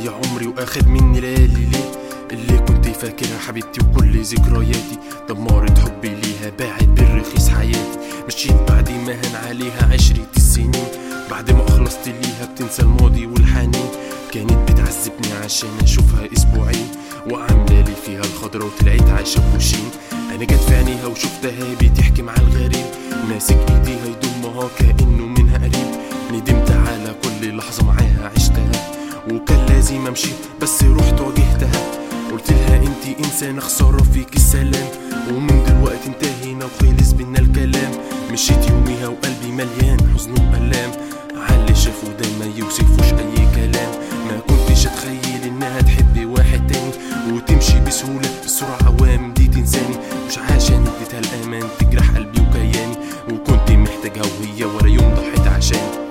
بيا عمري واخد مني ليالي ليه اللي كنت فاكرها حبيبتي وكل ذكرياتي دمرت حبي ليها باعت بالرخيص حياتي مشيت بعد ما هان عليها عشرة السنين بعد ما خلصت ليها بتنسى الماضي والحنين كانت بتعذبني عشان اشوفها اسبوعين وعامله لي فيها الخضرة وطلعت عايشه بوشين انا جت في عينيها وشفتها بتحكي مع الغريب ماسك ايديها يضمها كانه منها قريب ندمت على كل لحظه معاها عشتها وكان لازم امشي بس رحت واجهتها قلت لها انتي انسانه خساره فيك السلام ومن دلوقتي انتهينا وخلص بينا الكلام مشيت يوميها وقلبي مليان حزن والام علي شافوا ده ما يوصفوش اي كلام ما كنتش اتخيل انها تحب واحد تاني وتمشي بسهوله بسرعه عوام دي تنساني مش عشان اديتها الامان تجرح قلبي وكياني وكنت محتاجها وهي ولا يوم ضحيت عشاني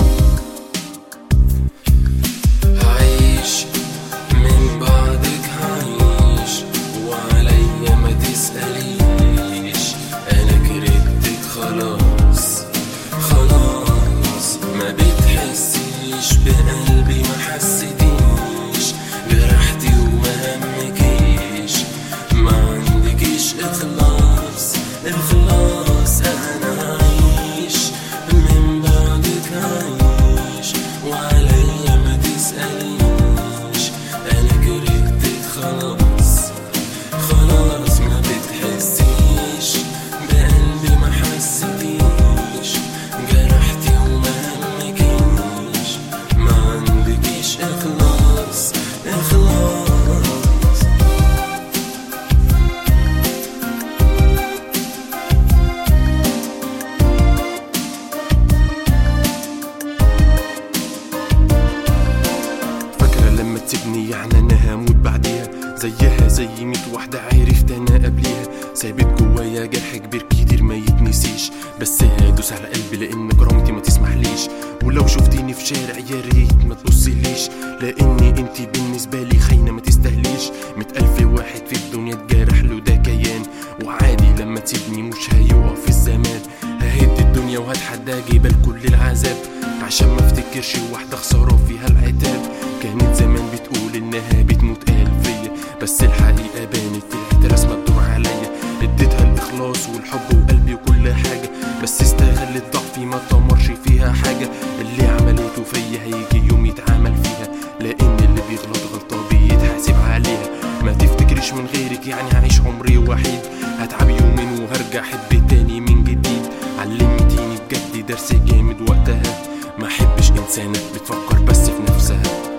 هعيش من بعدك هعيش وعليا ما تسأليش أنا كرهتك خلاص خلاص ما بتحسيش بقلبي ما حسيتيش جرحتي وما همكيش ما عندكيش إخلاص إخلاص أنا هعيش من بعدك هعيش وعليا ما تسأليش أنا كرهتك خلاص خلاص ما بتحسيش بقلبي ما حسيتيش جرحتي وما همكيش ما عندكيش إخلاص إخلاص فاكرة لما تسيبني يعني انا هموت بعديها زيها زي ميت واحدة عرفت انا قبليها سايبت جوايا جرح كبير كتير ما يتنسيش بس هدوس على قلبي لان كرامتي ما تسمحليش ولو شفتيني في شارع يا ريت ما تبصليش لاني انتي بالنسبة لي خاينة ما تستاهليش ميت الف واحد في الدنيا اتجرح له ده كيان وعادي لما تسيبني مش هيقف الزمان ههد الدنيا وهتحدى جبال كل العذاب عشان ما افتكرش واحدة خسارة فيها العتاب كانت زمان بتقول انها بتموت قال فيا بس الحقيقة بانت طلعت رسمة تدور عليا اديتها الاخلاص والحب وقلبي وكل حاجة بس استغلت ضعفي ما طمرش فيها حاجة اللي عملته فيا هيجي يوم يتعامل فيها لان اللي بيغلط غلطة بيتحاسب عليها ما تفتكريش من غيرك يعني هعيش عمري وحيد هتعب يومين وهرجع احب تاني من جديد علمتيني بجد درس جامد وقتها ما احبش انسانة بتفكر بس في نفسها